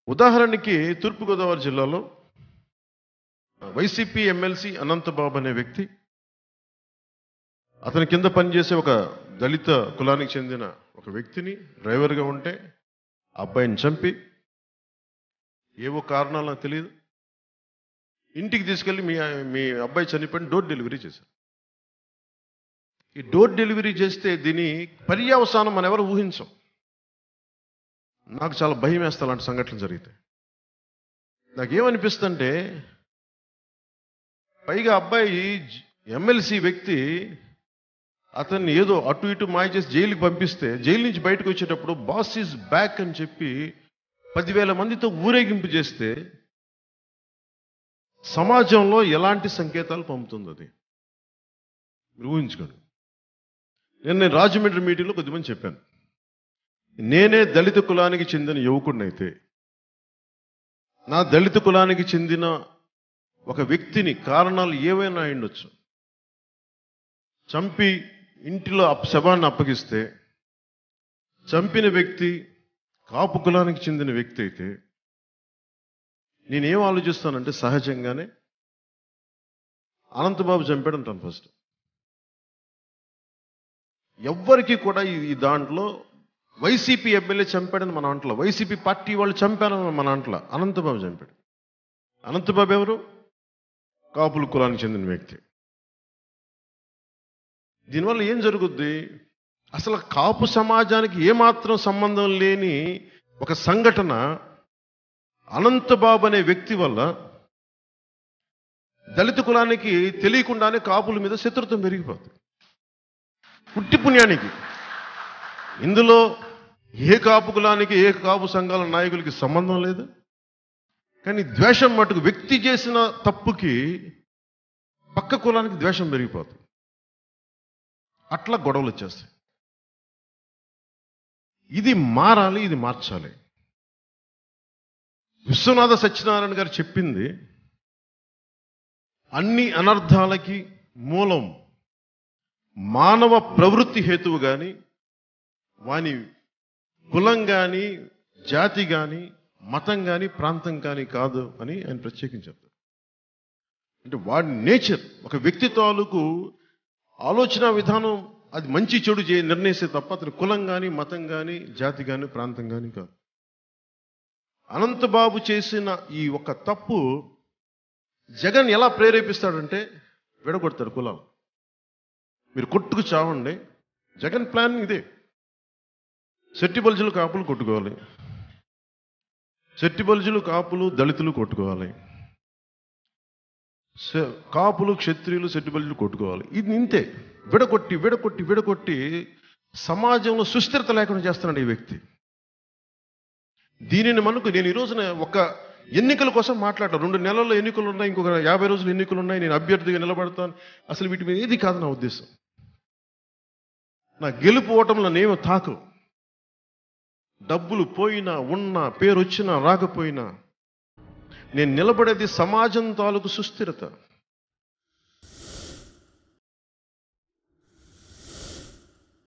ఉదాహరణకి తూర్పుగోదావరి జిల్లాలో YCP MLC Anantha Babu అనే వ్యక్తి అతని కింద పనిచేసే ఒక దళిత కులానికి చెందిన ఒక వ్యక్తిని డ్రైవర్గా ఉంటే ఆ అబ్బాయిని చంపి ఏవో కారణాలు నాకు తెలియదు ఇంటికి తీసుకెళ్ళి మీ మీ అబ్బాయి చనిపోయిన డోర్ డెలివరీ చేశారు ఈ డోర్ డెలివరీ చేస్తే దీని పర్యావసానం మనం ఎవరు ఊహించం నాకు చాలా భయం వేస్తా అలాంటి సంఘటనలు జరిగితే నాకేమనిపిస్తుందంటే పైగా అబ్బాయి ఎమ్మెల్సీ వ్యక్తి అతన్ని ఏదో అటు ఇటు మాయ చేసి జైలుకి పంపిస్తే జైలు నుంచి బయటకు వచ్చేటప్పుడు బాస్ ఈజ్ బ్యాక్ అని చెప్పి పదివేల మందితో ఊరేగింపు చేస్తే సమాజంలో ఎలాంటి సంకేతాలు పంపుతుంది అది మీరు ఊహించుకోండి నేను నేను రాజమండ్రి మీటింగ్లో కొద్దిమంది చెప్పాను నేనే దళిత కులానికి చెందిన యువకుడినైతే నా దళిత కులానికి చెందిన ఒక వ్యక్తిని కారణాలు ఏవైనా అయిండొచ్చు చంపి ఇంటిలో అప్ శవాన్ని అప్పగిస్తే చంపిన వ్యక్తి కాపు కులానికి చెందిన వ్యక్తి అయితే నేనేం ఆలోచిస్తానంటే సహజంగానే అనంతబాబు చంపాడు అంటాను ఫస్ట్ ఎవ్వరికి కూడా ఈ ఈ దాంట్లో వైసీపీ ఎమ్మెల్యే చంపాడని మన అంటలో వైసీపీ పార్టీ వాళ్ళు చంపారని మన అంటలో అనంతబాబు చంపాడు అనంతబాబు ఎవరు కాపుల కులానికి చెందిన వ్యక్తి దీనివల్ల ఏం జరుగుద్ది అసలు కాపు సమాజానికి ఏమాత్రం సంబంధం లేని ఒక సంఘటన అనంతబాబు అనే వ్యక్తి వల్ల దళిత కులానికి తెలియకుండానే కాపుల మీద శత్రుత్వం పెరిగిపోతుంది పుట్టి పుణ్యానికి ఇందులో ఏ కాపు కులానికి ఏ కాపు సంఘాల నాయకులకి సంబంధం లేదు కానీ ద్వేషం మటుకు వ్యక్తి చేసిన తప్పుకి పక్క కులానికి ద్వేషం పెరిగిపోతుంది అట్లా గొడవలు వచ్చేస్తాయి ఇది మారాలి ఇది మార్చాలి విశ్వనాథ సత్యనారాయణ గారు చెప్పింది అన్ని అనర్థాలకి మూలం మానవ ప్రవృత్తి హేతువు కానీ వాని కులం కానీ జాతి కానీ మతం కానీ ప్రాంతం కానీ కాదు అని ఆయన ప్రత్యేకించి చెప్తారు అంటే వాడి నేచర్ ఒక వ్యక్తి తాలూకు ఆలోచన విధానం అది మంచి చెడు చే నిర్ణయిస్తే తప్ప అతని కులం కానీ మతం కానీ జాతి కానీ ప్రాంతం కానీ కాదు అనంతబాబు చేసిన ఈ ఒక తప్పు జగన్ ఎలా ప్రేరేపిస్తాడంటే విడగొడతాడు కులాలు మీరు కొట్టుకు చావండి జగన్ ప్లాన్ ఇదే సెట్టి బల్జులు కాపులు కొట్టుకోవాలి సెట్టి బల్జులు కాపులు దళితులు కొట్టుకోవాలి స- కాపులు క్షత్రియులు సెట్టి బల్జులు కొట్టుకోవాలి ఇది ఇంతే విడగొట్టి విడగొట్టి విడగొట్టి సమాజంలో సుస్థిరత లేకుండా చేస్తున్నాడు ఈ వ్యక్తి దీనిని మనకు నేను ఈ రోజున ఒక ఎన్నికల కోసం మాట్లాడతాను రెండు నెలల్లో ఎన్నికలు ఉన్నాయి ఇంకొక యాభై రోజులు ఎన్నికలు ఉన్నాయి నేను అభ్యర్థిగా నిలబడతాను అసలు వీటి మీద ఏది కాదు నా ఉద్దేశం నా గెలుపు ఓటంలో నేను తాకు డబ్బులు పోయినా ఉన్నా పేరు వచ్చినా రాకపోయినా నేను నిలబడేది సమాజం తాలూకు సుస్థిరత